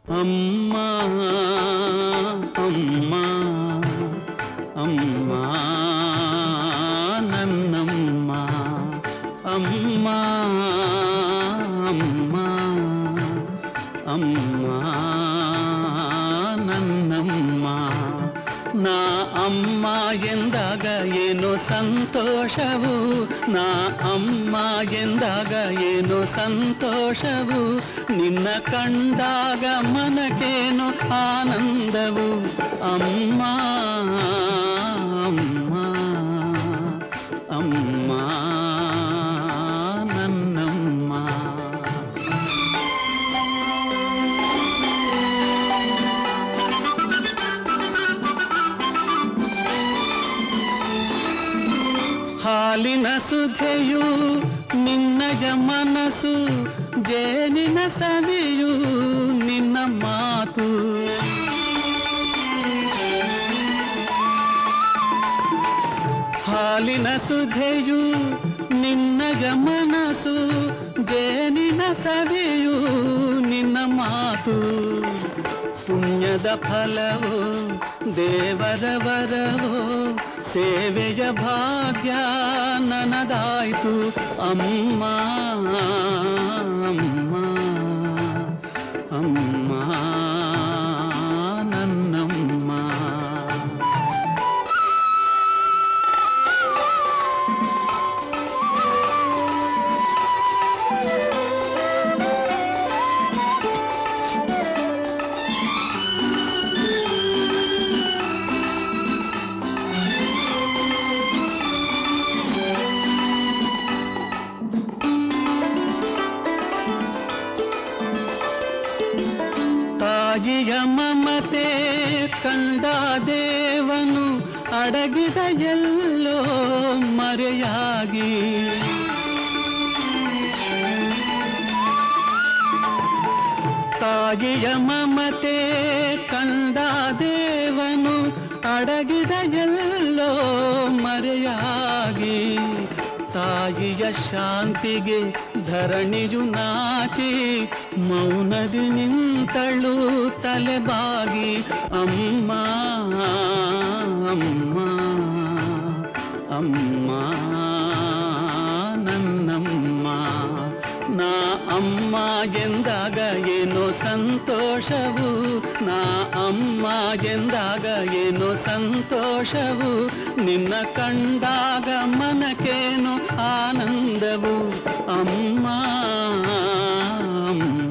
ಅಮ್ಮ ಅಮ್ಮ ಅಮ್ಮ ನನ್ನಮ್ಮ ಅಮ್ಮ ಅಮ್ಮ ಅಮ್ಮ ನನ್ನಮ್ಮ ನಾ ಅಮ್ಮ ಎಂದಾಗ ಏನೋ ಸಂತೋಷವು ನಾ ಅಮ್ಮ ಎಂದಾಗ ಏನೋ ಸಂತೋಷವು ನಿನ್ನ ಕಂಡಾಗ ಮನಕೇನು ಆನಂದವು ಅಮ್ಮ ಅಮ್ಮ ಅಮ್ಮ ನನ್ನಮ್ಮ ಹಾಲಿನ ಸುಧೆಯು ನಿನ್ನಯ ಮನಸ್ಸು ಜೇನಿನ ಸವಿಯು ನಿನ್ನ ಮಾತು ಹಾಲಿನ ಸುಧೆಯು ನಿನ್ನಯ ಮನಸ್ಸು ಜೇನಿನ ಸವಿಯು ನಿನ್ನ ಮಾತು ಪುಣ್ಯದ ಫಲವೋ ದೇವರ ವರವೋ ಸೇವೆಯ ಭಾಗ್ಯ ನನದಾಯ್ತು ಅಮ್ಮ ಅಮ್ಮ ಅಮ್ಮ ನನ್ನಮ್ಮ ತಾಯಿಯ ಮಮತೆ ಕಂಡ ದೇವನು ಅಡಗಿದ ಎಲ್ಲೋ ಮರೆಯಾಗಿ ತಾಯಿಯ ಮಮತೆ ಕಂಡ ದೇವನು ಅಡಗಿದ ಎಲ್ಲೋ ಮರೆಯಾಗಿ ತಾಯಿಯ ಶಾಂತಿಗೆ ಧರಣಿಯು ನಾಚಿ ಮೌನದಿ ನಿಂತಳು ತಲೆಬಾಗಿ ಅಮ್ಮ ಅಮ್ಮ ಅಮ್ಮ ನನ್ನಮ್ಮ ನಾ ಅಮ್ಮ ಎಂದಾಗ ಏನೋ ಸಂತೋಷವು ನಾ ಅಮ್ಮ ಎಂದಾಗ ಏನೋ ಸಂತೋಷವು ನಿನ್ನ ಕಂಡಾಗ ಮನಕೇನು ಆನಂದವು ಅಮ್ಮ ಅಮ್ಮ